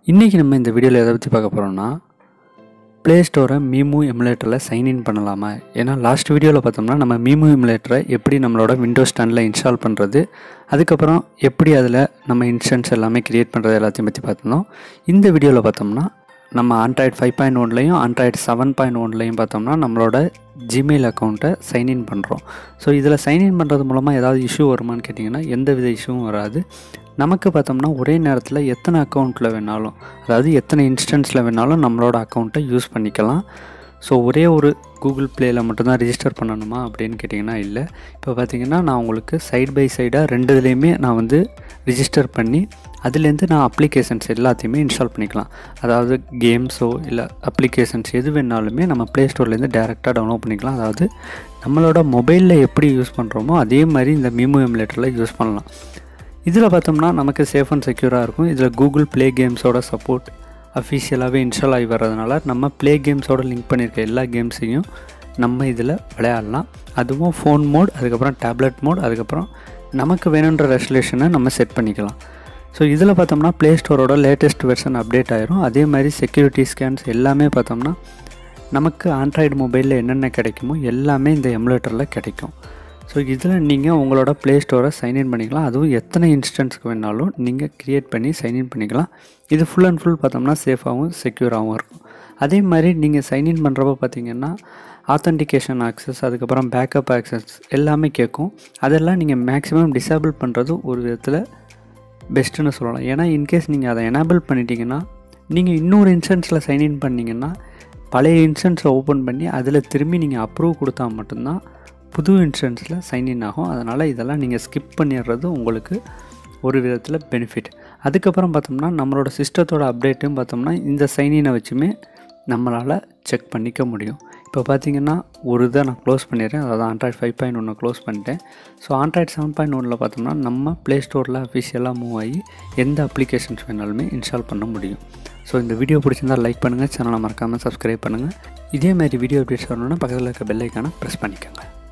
இன்றைக்கி நம்ம இந்த வீடியோவில் எதை பற்றி பார்க்க போகிறோம்னா ப்ளே ஸ்டோரை மீமு எமுலேட்டரில் சைன்இன் பண்ணலாமா ஏன்னா லாஸ்ட் வீடியோவில் பார்த்தோம்னா நம்ம மீமு எமுலேட்டரை எப்படி நம்மளோட விண்டோஸ் ஸ்டாண்டில் இன்ஸ்டால் பண்ணுறது அதுக்கப்புறம் எப்படி அதில் நம்ம இன்ஸ்டன்ஸ் எல்லாமே க்ரியேட் பண்ணுறது எல்லாத்தையும் பற்றி பார்த்துருந்தோம் இந்த வீடியோவில் பார்த்தோம்னா நம்ம ஆண்ட்ராய்டு ஃபைவ் பாயிண்ட் ஒன்லையும் ஆண்ட்ராய்டு செவன் பாயிண்ட் ஒன்லையும் பார்த்தோம்னா நம்மளோட ஜிமெயில் அக்கௌண்ட்டை சைன்இன் பண்ணுறோம் ஸோ இதில் சைன்இன் பண்ணுறது மூலமாக ஏதாவது இஷ்யூ வருமான்னு கேட்டிங்கன்னா எந்த வித இஷ்யூவும் வராது நமக்கு பார்த்தோம்னா ஒரே நேரத்தில் எத்தனை அக்கௌண்ட்டில் வேணாலும் அதாவது எத்தனை இன்ஸ்டன்ஸில் வேணாலும் நம்மளோட அக்கௌண்ட்டை யூஸ் பண்ணிக்கலாம் ஸோ ஒரே ஒரு கூகுள் ப்ளேயில் மட்டும்தான் ரிஜிஸ்டர் பண்ணணுமா அப்படின்னு கேட்டிங்கன்னா இல்லை இப்போ பார்த்தீங்கன்னா நான் உங்களுக்கு சைட் பை சைடாக ரெண்டு இதுலேயுமே நான் வந்து ரிஜிஸ்டர் பண்ணி அதுலேருந்து நான் அப்ளிகேஷன்ஸ் எல்லாத்தையுமே இன்ஸ்டால் பண்ணிக்கலாம் அதாவது கேம்ஸோ இல்லை அப்ளிகேஷன்ஸ் எது வேணாலுமே நம்ம ப்ளே ஸ்டோர்லேருந்து டேரெக்டாக டவுன்லோட் பண்ணிக்கலாம் அதாவது நம்மளோட மொபைலில் எப்படி யூஸ் பண்ணுறோமோ அதே மாதிரி இந்த மீமோ எமுலேட்டரில் யூஸ் பண்ணலாம் இதில் பார்த்தோம்னா நமக்கு சேஃப் அண்ட் செக்யூராக இருக்கும் இதில் கூகுள் ப்ளே கேம்ஸோட சப்போர்ட் அஃபிஷியலாகவே இன்ஸ்டால் ஆகி வர்றதுனால நம்ம ப்ளே கேம்ஸோட லிங்க் பண்ணியிருக்க எல்லா கேம்ஸையும் நம்ம இதில் விளையாடலாம் அதுவும் ஃபோன் மோட் அதுக்கப்புறம் டேப்லெட் மோட் அதுக்கப்புறம் நமக்கு வேணுன்ற ரெசல்யூஷனை நம்ம செட் பண்ணிக்கலாம் ஸோ இதில் பார்த்தோம்னா ப்ளே ஸ்டோரோட லேட்டஸ்ட் வெர்ஷன் அப்டேட் ஆயிரும் அதே மாதிரி செக்யூரிட்டி ஸ்கேன்ஸ் எல்லாமே பார்த்தோம்னா நமக்கு ஆண்ட்ராய்டு மொபைலில் என்னென்ன கிடைக்குமோ எல்லாமே இந்த எமுலேட்டரில் கிடைக்கும் ஸோ இதில் நீங்கள் உங்களோட ப்ளே ஸ்டோரை சைன்இன் பண்ணிக்கலாம் அதுவும் எத்தனை இன்ஸ்டன்ஸ்க்கு வேணாலும் நீங்கள் க்ரியேட் பண்ணி சைன்இன் பண்ணிக்கலாம் இது ஃபுல் அண்ட் ஃபுல் பார்த்தோம்னா சேஃபாகவும் செக்யூராகவும் இருக்கும் அதே மாதிரி நீங்கள் சைன்இன் பண்ணுறப்ப பார்த்தீங்கன்னா ஆத்தன்டிகேஷன் ஆக்சஸ் அதுக்கப்புறம் பேக்கப் ஆக்சஸ் எல்லாமே கேட்கும் அதெல்லாம் நீங்கள் மேக்ஸிமம் டிசேபிள் பண்ணுறது ஒரு விதத்தில் பெஸ்ட்டுன்னு சொல்லலாம் ஏன்னா இன்கேஸ் நீங்கள் அதை எனேபிள் பண்ணிட்டீங்கன்னா நீங்கள் இன்னொரு இன்ஸ்டன்ஸில் சைன்இன் பண்ணிங்கன்னா பழைய இன்ஸ்டன்ஸை ஓப்பன் பண்ணி அதில் திரும்பி நீங்கள் அப்ரூவ் கொடுத்தா மட்டும்தான் புது இன்ஸ்டன்ஸில் சைன்இன் ஆகும் அதனால் இதெல்லாம் நீங்கள் ஸ்கிப் பண்ணிடுறது உங்களுக்கு ஒரு விதத்தில் பெனிஃபிட் அதுக்கப்புறம் பார்த்தோம்னா நம்மளோட சிஸ்டத்தோட அப்டேட்டும் பார்த்தோம்னா இந்த சைன்இனை வச்சுமே நம்மளால் செக் பண்ணிக்க முடியும் இப்போ பார்த்தீங்கன்னா ஒரு இதை நான் க்ளோஸ் பண்ணிடுறேன் அதாவது ஆண்ட்ராய்ட் ஃபைவ் பாயிண்ட் ஒன்று க்ளோஸ் பண்ணிட்டேன் ஸோ ஆண்ட்ராய்ட் செவன் பாயிண்ட் ஒனில் பார்த்தோம்னா நம்ம ப்ளே ஸ்டோரில் அஃபிஷியலாக மூவ் ஆகி எந்த அப்ளிகேஷன்ஸ் வேணாலுமே இன்ஸ்டால் பண்ண முடியும் ஸோ இந்த வீடியோ பிடிச்சிருந்தால் லைக் பண்ணுங்கள் சேனலை மறக்காமல் சப்ஸ்கிரைப் பண்ணுங்கள் இதே மாதிரி வீடியோ அப்டேட்ஸ் வரணுன்னா பக்கத்தில் இருக்க பெல் ஐக்கானை ப்ரெஸ் பண்ணிக்கோங்க